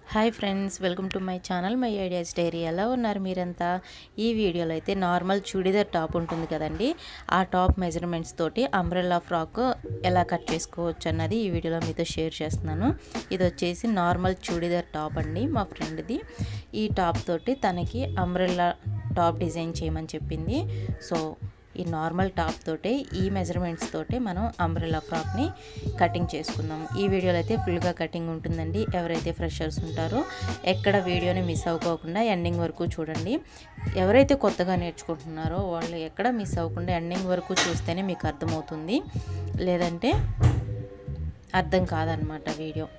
hi friends welcome to my channel my ideas diary ఎలా ఉన్నారు మీరంతా ఈ వీడియోలో అయితే నార్మల్ చూడీదార్ టాప్ ఉంటుంది కదండి ఆ టాప్ మెజర్మెంట్స్ తోటి అంబ్రెల్లా ఫ్రాక్ ఎలా కట్ చేసుకోవచ్చు అన్నది ఈ వీడియోలో మీతో షేర్ చేస్తున్నాను ఇది వచ్చేసి నార్మల్ చూడీదార్ టాప్ అండి మా ఫ్రెండ్ది ఈ టాప్ తోటి తనకి అంబ్రెల్లా టాప్ డిజైన్ చేయమని చెప్పింది సో ఈ నార్మల్ టాప్ తోటే ఈ మెజర్మెంట్స్ తోటే మనం అంబ్రెల్లా ఫ్రాక్ని కటింగ్ చేసుకుందాం ఈ వీడియోలో అయితే ఫుల్గా కటింగ్ ఉంటుందండి ఎవరైతే ఫ్రెషర్స్ ఉంటారో ఎక్కడ వీడియోని మిస్ అవ్వకోకుండా ఎండింగ్ వరకు చూడండి ఎవరైతే కొత్తగా నేర్చుకుంటున్నారో వాళ్ళు ఎక్కడ మిస్ అవ్వకుండా ఎండింగ్ వరకు చూస్తేనే మీకు అర్థమవుతుంది లేదంటే అర్థం కాదనమాట వీడియో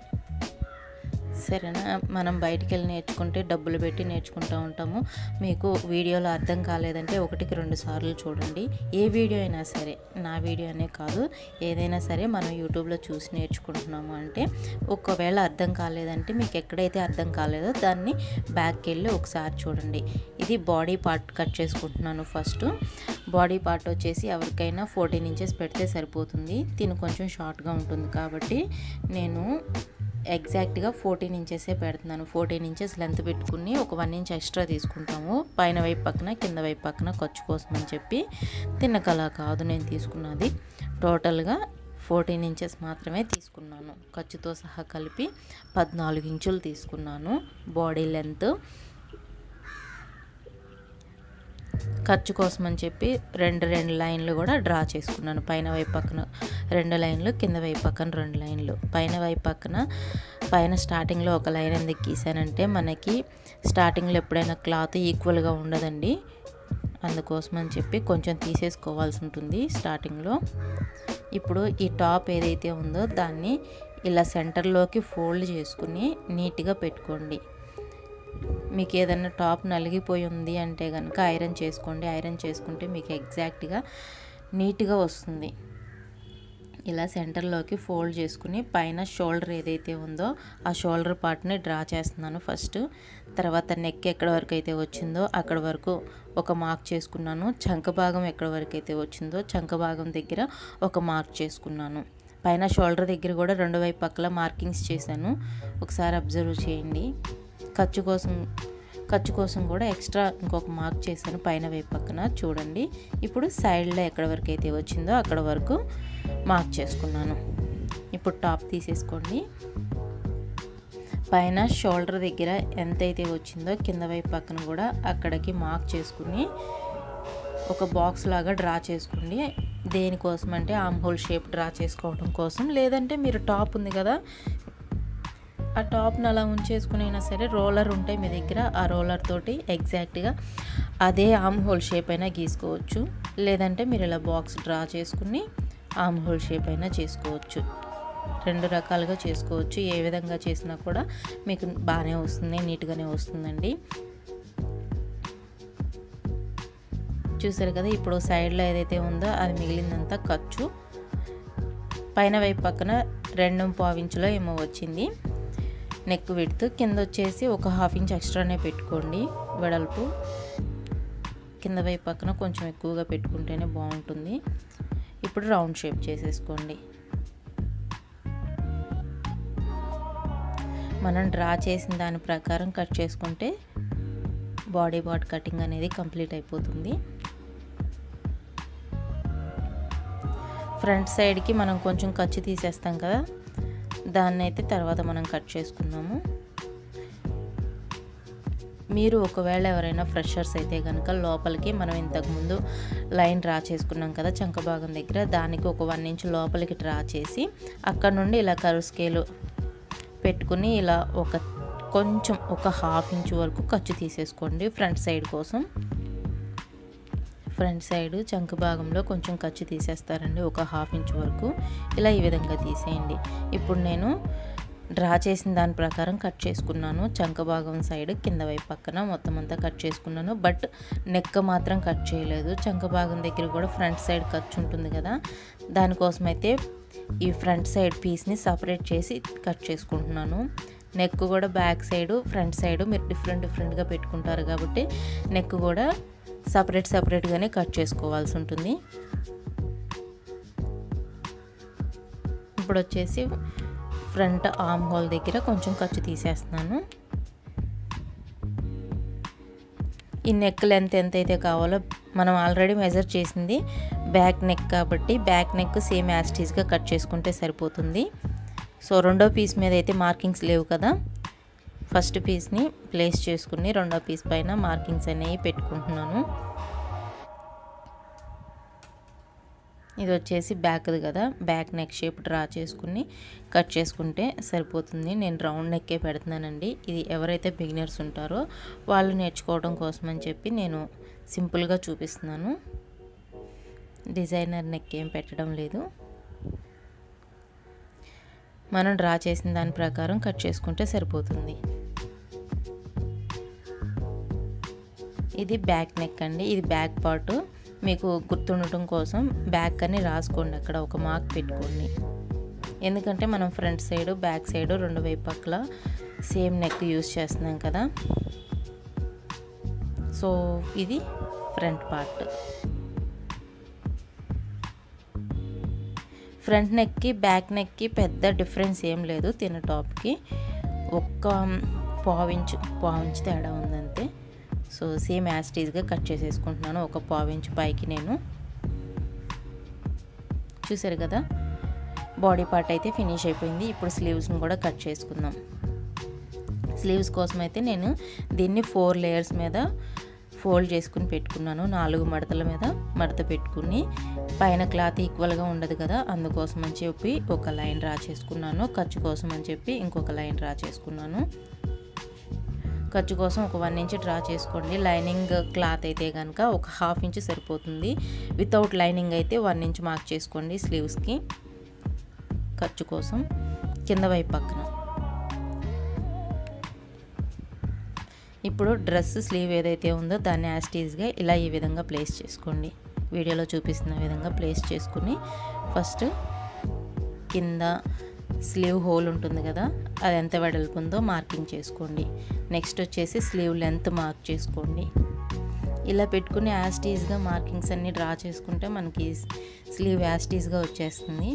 సరేనా మనం బయటికి వెళ్ళి నేర్చుకుంటే డబ్బులు పెట్టి నేర్చుకుంటూ ఉంటాము మీకు వీడియోలో అర్థం కాలేదంటే ఒకటికి రెండు సార్లు చూడండి ఏ వీడియో అయినా సరే నా వీడియో అనే కాదు ఏదైనా సరే మనం యూట్యూబ్లో చూసి నేర్చుకుంటున్నాము అంటే ఒకవేళ అర్థం కాలేదంటే మీకు ఎక్కడైతే అర్థం కాలేదో దాన్ని బ్యాక్కి వెళ్ళి ఒకసారి చూడండి ఇది బాడీ పార్ట్ కట్ చేసుకుంటున్నాను ఫస్ట్ బాడీ పార్ట్ వచ్చేసి ఎవరికైనా ఫోర్టీన్ ఇంచెస్ పెడితే సరిపోతుంది తిను కొంచెం షార్ట్గా ఉంటుంది కాబట్టి నేను ఎగ్జాక్ట్గా ఫోర్టీన్ ఇంచెసే పెడుతున్నాను ఫోర్టీన్ ఇంచెస్ లెంత్ పెట్టుకుని ఒక వన్ ఇంచ్ ఎక్స్ట్రా తీసుకుంటాము పైన వైపు పక్కన కింద వైపు పక్కన ఖర్చు కోసం అని చెప్పి తిన్నకలా కాదు నేను తీసుకున్నది టోటల్గా ఫోర్టీన్ ఇంచెస్ మాత్రమే తీసుకున్నాను ఖర్చుతో సహా కలిపి పద్నాలుగు ఇంచులు తీసుకున్నాను బాడీ లెంత్ ఖర్చు కోసం అని చెప్పి రెండు రెండు లైన్లు కూడా డ్రా చేసుకున్నాను పైన వైపు పక్కన రెండు లైన్లు కింద వైపు పక్కన రెండు లైన్లు పైన వైపు పక్కన పైన స్టార్టింగ్లో ఒక లైన్ ఎందుకు గీసానంటే మనకి స్టార్టింగ్లో ఎప్పుడైనా క్లాత్ ఈక్వల్గా ఉండదండి అందుకోసం అని చెప్పి కొంచెం తీసేసుకోవాల్సి ఉంటుంది స్టార్టింగ్లో ఇప్పుడు ఈ టాప్ ఏదైతే ఉందో దాన్ని ఇలా సెంటర్లోకి ఫోల్డ్ చేసుకుని నీట్గా పెట్టుకోండి మీకు ఏదైనా టాప్ నలిగిపోయి ఉంది అంటే కనుక ఐరన్ చేసుకోండి ఐరన్ చేసుకుంటే మీకు ఎగ్జాక్ట్గా నీట్గా వస్తుంది ఇలా సెంటర్లోకి ఫోల్డ్ చేసుకుని పైన షోల్డర్ ఏదైతే ఉందో ఆ షోల్డర్ పార్ట్ని డ్రా చేస్తున్నాను ఫస్ట్ తర్వాత నెక్ ఎక్కడ వరకు అయితే వచ్చిందో అక్కడ వరకు ఒక మార్క్ చేసుకున్నాను చంక భాగం ఎక్కడ వరకు అయితే వచ్చిందో చంక భాగం దగ్గర ఒక మార్క్ చేసుకున్నాను పైన షోల్డర్ దగ్గర కూడా రెండు వైపు పక్కల మార్కింగ్స్ చేశాను ఒకసారి అబ్జర్వ్ చేయండి ఖర్చు కోసం ఖర్చు కోసం కూడా ఎక్స్ట్రా ఇంకొక మార్క్ చేశాను పైన వైపు పక్కన చూడండి ఇప్పుడు సైడ్లో ఎక్కడ వరకు అయితే వచ్చిందో అక్కడ వరకు మార్క్ చేసుకున్నాను ఇప్పుడు టాప్ తీసేసుకోండి పైన షోల్డర్ దగ్గర ఎంతైతే వచ్చిందో కింద వైపు పక్కన కూడా అక్కడికి మార్క్ చేసుకుని ఒక బాక్స్ లాగా డ్రా చేసుకోండి దేనికోసం అంటే ఆమ్ హోల్ షేప్ డ్రా చేసుకోవడం కోసం లేదంటే మీరు టాప్ ఉంది కదా ఆ టాప్ని అలా ఉంచేసుకునైనా సరే రోలర్ ఉంటాయి మీ దగ్గర ఆ రోలర్ తోటి ఎగ్జాక్ట్గా అదే ఆమ్ హోల్ షేప్ అయినా గీసుకోవచ్చు లేదంటే మీరు ఇలా బాక్స్ డ్రా చేసుకుని ఆమ్ హోల్ షేప్ అయినా చేసుకోవచ్చు రెండు రకాలుగా చేసుకోవచ్చు ఏ విధంగా చేసినా కూడా మీకు బాగానే వస్తుంది నీట్గానే వస్తుందండి చూసారు కదా ఇప్పుడు సైడ్లో ఏదైతే ఉందో అది మిగిలిందంతా ఖర్చు పైన వైపు పక్కన రెండు పావించులో ఏమో వచ్చింది నెక్ విడుతూ కింద వచ్చేసి ఒక హాఫ్ ఇంచ్ ఎక్స్ట్రానే పెట్టుకోండి వెడల్పు కింద వైపు పక్కన కొంచెం ఎక్కువగా పెట్టుకుంటేనే బాగుంటుంది ఇప్పుడు రౌండ్ షేప్ చేసేసుకోండి మనం డ్రా చేసిన దాని ప్రకారం కట్ చేసుకుంటే బాడీ పార్ట్ కటింగ్ అనేది కంప్లీట్ అయిపోతుంది ఫ్రంట్ సైడ్కి మనం కొంచెం ఖర్చు తీసేస్తాం కదా దాన్ని అయితే తర్వాత మనం కట్ చేసుకుందాము మీరు ఒకవేళ ఎవరైనా ఫ్రెషర్స్ అయితే కనుక లోపలికి మనం ఇంతకుముందు లైన్ డ్రా చేసుకున్నాం కదా చంక భాగం దగ్గర దానికి ఒక వన్ ఇంచ్ లోపలికి డ్రా చేసి అక్కడ నుండి ఇలా కరువు స్కేలు పెట్టుకుని ఇలా ఒక కొంచెం ఒక హాఫ్ ఇంచ్ వరకు ఖర్చు తీసేసుకోండి ఫ్రంట్ సైడ్ కోసం ఫ్రంట్ సైడ్ చంక భాగంలో కొంచెం ఖర్చు తీసేస్తారండి ఒక హాఫ్ ఇంచ్ వరకు ఇలా ఈ విధంగా తీసేయండి ఇప్పుడు నేను డ్రా చేసిన దాని ప్రకారం కట్ చేసుకున్నాను చంక భాగం సైడ్ కింద వైపు పక్కన మొత్తం అంతా కట్ చేసుకున్నాను బట్ నెక్ మాత్రం కట్ చేయలేదు చంక భాగం దగ్గర కూడా ఫ్రంట్ సైడ్ ఖర్చు ఉంటుంది కదా దానికోసం అయితే ఈ ఫ్రంట్ సైడ్ పీస్ని సపరేట్ చేసి కట్ చేసుకుంటున్నాను నెక్ కూడా బ్యాక్ సైడ్ ఫ్రంట్ సైడ్ మీరు డిఫరెంట్ డిఫరెంట్గా పెట్టుకుంటారు కాబట్టి నెక్ కూడా సపరేట్ సపరేట్గానే కట్ చేసుకోవాల్సి ఉంటుంది ఇప్పుడు వచ్చేసి ఫ్రంట్ ఆర్మ్ హోల్ దగ్గర కొంచెం ఖర్చు తీసేస్తున్నాను ఈ నెక్ లెంత్ ఎంత అయితే కావాలో మనం ఆల్రెడీ మెజర్ చేసింది బ్యాక్ నెక్ కాబట్టి బ్యాక్ నెక్ సేమ్ యాస్టీస్గా కట్ చేసుకుంటే సరిపోతుంది సో రెండో పీస్ మీద అయితే మార్కింగ్స్ లేవు కదా ఫస్ట్ పీస్ని ప్లేస్ చేసుకుని రెండో పీస్ పైన మార్కింగ్స్ అనేవి పెట్టుకుంటున్నాను ఇది వచ్చేసి బ్యాక్ది కదా బ్యాక్ నెక్ షేప్ డ్రా చేసుకుని కట్ చేసుకుంటే సరిపోతుంది నేను రౌండ్ నెక్కే పెడుతున్నానండి ఇది ఎవరైతే బిగినర్స్ ఉంటారో వాళ్ళు నేర్చుకోవడం కోసం అని చెప్పి నేను సింపుల్గా చూపిస్తున్నాను డిజైనర్ నెక్ ఏం పెట్టడం లేదు మనం డ్రా చేసిన దాని ప్రకారం కట్ చేసుకుంటే సరిపోతుంది ఇది బ్యాక్ నెక్ అండి ఇది బ్యాక్ పార్ట్ మీకు గుర్తుండటం కోసం బ్యాక్ అని రాసుకోండి అక్కడ ఒక మార్క్ పెట్టుకోండి ఎందుకంటే మనం ఫ్రంట్ సైడ్ బ్యాక్ సైడ్ రెండు వైపు పక్కల సేమ్ నెక్ యూస్ చేస్తున్నాం కదా సో ఇది ఫ్రంట్ పార్ట్ ఫ్రంట్ నెక్కి బ్యాక్ నెక్కి పెద్ద డిఫరెన్స్ ఏం లేదు తిన టాప్కి ఒక్క పావించు పావించు తేడా ఉందంతే సో సేమ్ యాస్టీజ్గా కట్ చేసేసుకుంటున్నాను ఒక పావించు పైకి నేను చూసారు కదా బాడీ పార్ట్ అయితే ఫినిష్ అయిపోయింది ఇప్పుడు స్లీవ్స్ని కూడా కట్ చేసుకుందాం స్లీవ్స్ కోసం అయితే నేను దీన్ని ఫోర్ లేయర్స్ మీద ఫోల్డ్ చేసుకుని పెట్టుకున్నాను నాలుగు మడతల మీద మడత పెట్టుకుని పైన క్లాత్ ఈక్వల్గా ఉండదు కదా అందుకోసం అని చెప్పి ఒక లైన్ డ్రా చేసుకున్నాను ఖర్చు కోసం అని చెప్పి ఇంకొక లైన్ డ్రా చేసుకున్నాను ఖర్చు కోసం ఒక వన్ ఇంచ్ డ్రా చేసుకోండి లైనింగ్ క్లాత్ అయితే కనుక ఒక హాఫ్ ఇంచ్ సరిపోతుంది వితౌట్ లైనింగ్ అయితే వన్ ఇంచ్ మార్క్ చేసుకోండి స్లీవ్స్కి ఖర్చు కోసం కింద వైపు పక్కన ఇప్పుడు డ్రెస్ స్లీవ్ ఏదైతే ఉందో దాన్ని యాస్టీజ్గా ఇలా ఈ విధంగా ప్లేస్ చేసుకోండి వీడియోలో చూపిస్తున్న విధంగా ప్లేస్ చేసుకుని ఫస్ట్ కింద స్లీవ్ హోల్ ఉంటుంది కదా అది ఎంత వెడల్పు ఉందో మార్కింగ్ చేసుకోండి నెక్స్ట్ వచ్చేసి స్లీవ్ లెంత్ మార్క్ చేసుకోండి ఇలా పెట్టుకుని యాస్టీస్గా మార్కింగ్స్ అన్నీ డ్రా చేసుకుంటే మనకి స్లీవ్ యాస్టీస్గా వచ్చేస్తుంది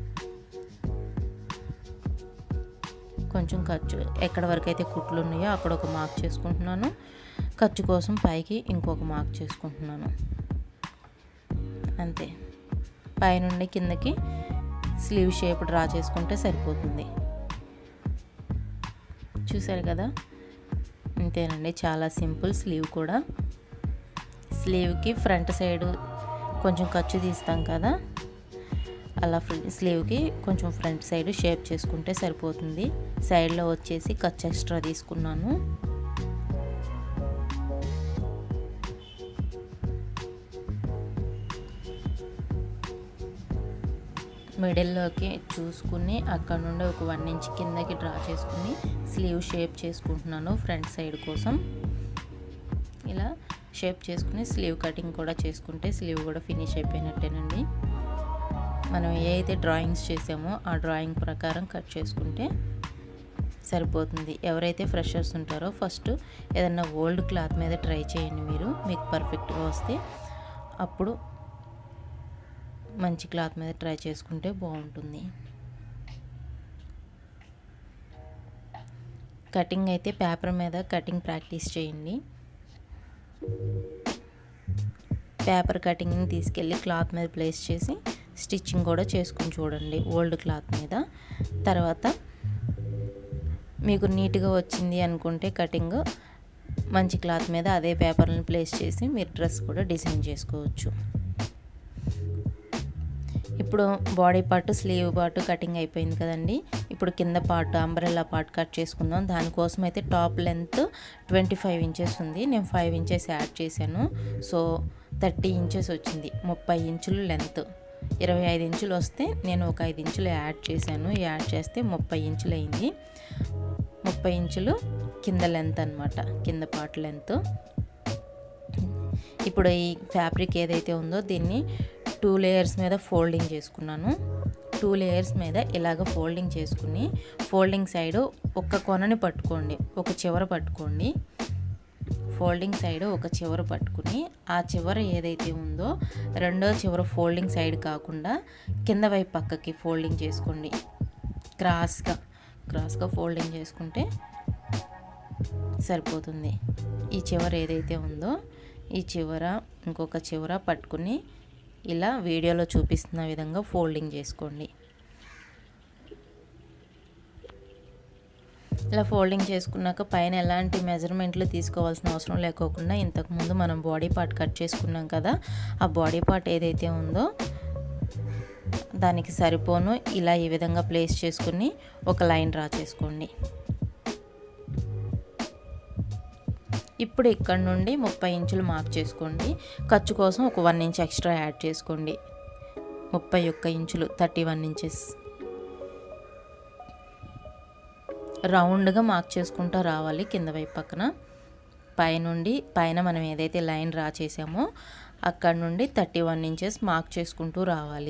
కొంచెం ఖర్చు ఎక్కడ వరకు అయితే కుట్లు ఉన్నాయో అక్కడ ఒక మార్క్ చేసుకుంటున్నాను ఖర్చు కోసం పైకి ఇంకొక మార్క్ చేసుకుంటున్నాను అంతే పైనుండి కిందకి స్లీవ్ షేప్ డ్రా చేసుకుంటే సరిపోతుంది చూసారు కదా అంతేనండి చాలా సింపుల్ స్లీవ్ కూడా స్లీవ్కి ఫ్రంట్ సైడ్ కొంచెం ఖర్చు తీస్తాం కదా అలా స్లీవ్కి కొంచెం ఫ్రంట్ సైడ్ షేప్ చేసుకుంటే సరిపోతుంది సైడ్లో వచ్చేసి ఖర్చు ఎక్స్ట్రా తీసుకున్నాను మిడిల్లోకి చూసుకుని అక్కడ నుండి ఒక వన్ ఇంచ్ కిందకి డ్రా చేసుకుని స్లీవ్ షేప్ చేసుకుంటున్నాను ఫ్రంట్ సైడ్ కోసం ఇలా షేప్ చేసుకుని స్లీవ్ కటింగ్ కూడా చేసుకుంటే స్లీవ్ కూడా ఫినిష్ అయిపోయినట్టేనండి మనం ఏ అయితే డ్రాయింగ్స్ చేసామో ఆ డ్రాయింగ్ ప్రకారం కట్ చేసుకుంటే సరిపోతుంది ఎవరైతే ఫ్రెషర్స్ ఉంటారో ఫస్ట్ ఏదన్నా ఓల్డ్ క్లాత్ మీద ట్రై చేయండి మీరు మీకు పర్ఫెక్ట్గా వస్తే అప్పుడు మంచి క్లాత్ మీద ట్రై చేసుకుంటే బాగుంటుంది కటింగ్ అయితే పేపర్ మీద కటింగ్ ప్రాక్టీస్ చేయండి పేపర్ కటింగ్ని తీసుకెళ్ళి క్లాత్ మీద ప్లేస్ చేసి స్టిచ్చింగ్ కూడా చేసుకుని చూడండి ఓల్డ్ క్లాత్ మీద తర్వాత మీకు నీట్గా వచ్చింది అనుకుంటే కటింగ్ మంచి క్లాత్ మీద అదే పేపర్లను ప్లేస్ చేసి మీరు డ్రెస్ కూడా డిజైన్ చేసుకోవచ్చు ఇప్పుడు body part sleeve part cutting అయిపోయింది కదండి ఇప్పుడు కింద పార్ట్ అంబ్రెల్లా పార్ట్ కట్ చేసుకుందాం దానికోసం అయితే top length twenty five inches ఉంది నేను ఫైవ్ ఇంచెస్ యాడ్ చేశాను సో థర్టీ ఇంచెస్ వచ్చింది ముప్పై ఇంచులు లెంత్ ఇరవై ఐదు ఇంచులు వస్తే నేను ఒక ఐదు ఇంచులు యాడ్ చేశాను యాడ్ చేస్తే ముప్పై ఇంచులు అయింది ముప్పై ఇంచులు కింద లెంత్ అనమాట కింద పార్ట్ లెంత్ ఇప్పుడు ఈ ఫ్యాబ్రిక్ ఏదైతే ఉందో దీన్ని టూ లేయర్స్ మీద ఫోల్డింగ్ చేసుకున్నాను టూ లేయర్స్ మీద ఇలాగ ఫోల్డింగ్ చేసుకుని ఫోల్డింగ్ సైడ్ ఒక కొనని పట్టుకోండి ఒక చివర పట్టుకోండి ఫోల్డింగ్ సైడ్ ఒక చివర పట్టుకుని ఆ చివర ఏదైతే ఉందో రెండో చివర ఫోల్డింగ్ సైడ్ కాకుండా కింద వైపు పక్కకి ఫోల్డింగ్ చేసుకోండి క్రాస్గా క్రాస్గా ఫోల్డింగ్ చేసుకుంటే సరిపోతుంది ఈ చివర ఏదైతే ఉందో ఈ చివర ఇంకొక చివర పట్టుకుని ఇలా వీడియోలో చూపిస్తున్న విధంగా ఫోల్డింగ్ చేసుకోండి ఇలా ఫోల్డింగ్ చేసుకున్నాక పైన ఎలాంటి మెజర్మెంట్లు తీసుకోవాల్సిన అవసరం లేకోకుండా ఇంతకుముందు మనం బాడీ పార్ట్ కట్ చేసుకున్నాం కదా ఆ బాడీ పార్ట్ ఏదైతే ఉందో దానికి సరిపోను ఇలా ఈ విధంగా ప్లేస్ చేసుకుని ఒక లైన్ డ్రా చేసుకోండి ఇప్పుడు ఇక్కడ నుండి ముప్పై ఇంచులు మార్క్ చేసుకోండి ఖర్చు కోసం ఒక వన్ ఇంచ్ ఎక్స్ట్రా యాడ్ చేసుకోండి ముప్పై ఒక్క ఇంచులు థర్టీ వన్ ఇంచెస్ రౌండ్గా మార్క్ చేసుకుంటూ రావాలి కింద వైపు పక్కన పైనుండి పైన మనం ఏదైతే లైన్ డ్రా చేసామో అక్కడ నుండి థర్టీ వన్ ఇంచెస్ మార్క్ చేసుకుంటూ రావాలి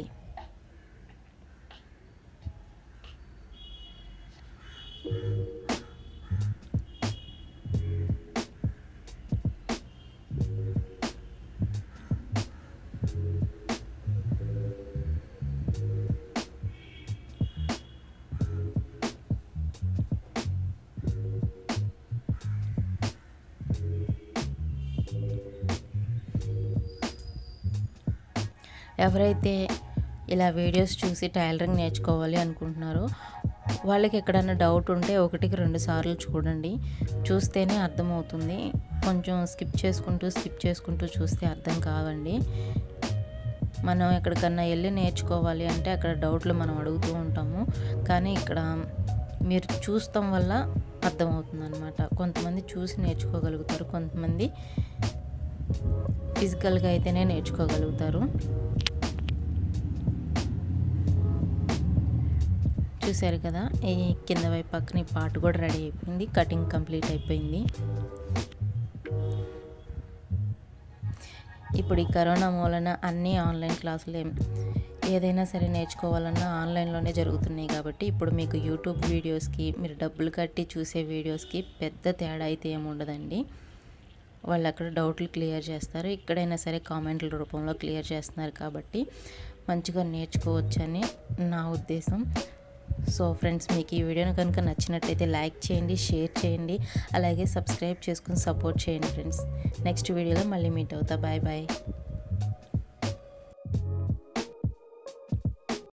ఎవరైతే ఇలా వీడియోస్ చూసి టైలరింగ్ నేర్చుకోవాలి అనుకుంటున్నారో వాళ్ళకి ఎక్కడైనా డౌట్ ఉంటే ఒకటికి రెండు సార్లు చూడండి చూస్తేనే అర్థమవుతుంది కొంచెం స్కిప్ చేసుకుంటూ స్కిప్ చేసుకుంటూ చూస్తే అర్థం కావండి మనం ఎక్కడికన్నా వెళ్ళి నేర్చుకోవాలి అంటే అక్కడ డౌట్లు మనం అడుగుతూ ఉంటాము కానీ ఇక్కడ మీరు చూస్తాం వల్ల అర్థమవుతుంది అనమాట కొంతమంది చూసి నేర్చుకోగలుగుతారు కొంతమంది ఫిజికల్గా అయితేనే నేర్చుకోగలుగుతారు చూసారు కదా ఈ కింద వైపు పక్కన ఈ పార్ట్ కూడా రెడీ అయిపోయింది కటింగ్ కంప్లీట్ అయిపోయింది ఇప్పుడు ఈ కరోనా మూలన అన్ని ఆన్లైన్ క్లాసులు ఏం ఏదైనా సరే నేర్చుకోవాలన్నా ఆన్లైన్లోనే జరుగుతున్నాయి కాబట్టి ఇప్పుడు మీకు యూట్యూబ్ వీడియోస్కి మీరు డబ్బులు కట్టి చూసే వీడియోస్కి పెద్ద తేడా అయితే ఏమి ఉండదండి వాళ్ళు అక్కడ డౌట్లు క్లియర్ చేస్తారు ఇక్కడైనా సరే కామెంట్ల రూపంలో క్లియర్ చేస్తున్నారు కాబట్టి మంచిగా నేర్చుకోవచ్చని నా ఉద్దేశం సో ఫ్రెండ్స్ మీకు ఈ వీడియోని కనుక నచ్చినట్టయితే లైక్ చేయండి షేర్ చేయండి అలాగే సబ్స్క్రైబ్ చేసుకుని సపోర్ట్ చేయండి ఫ్రెండ్స్ నెక్స్ట్ వీడియోలో మళ్ళీ మీట్ అవుతా బాయ్ బాయ్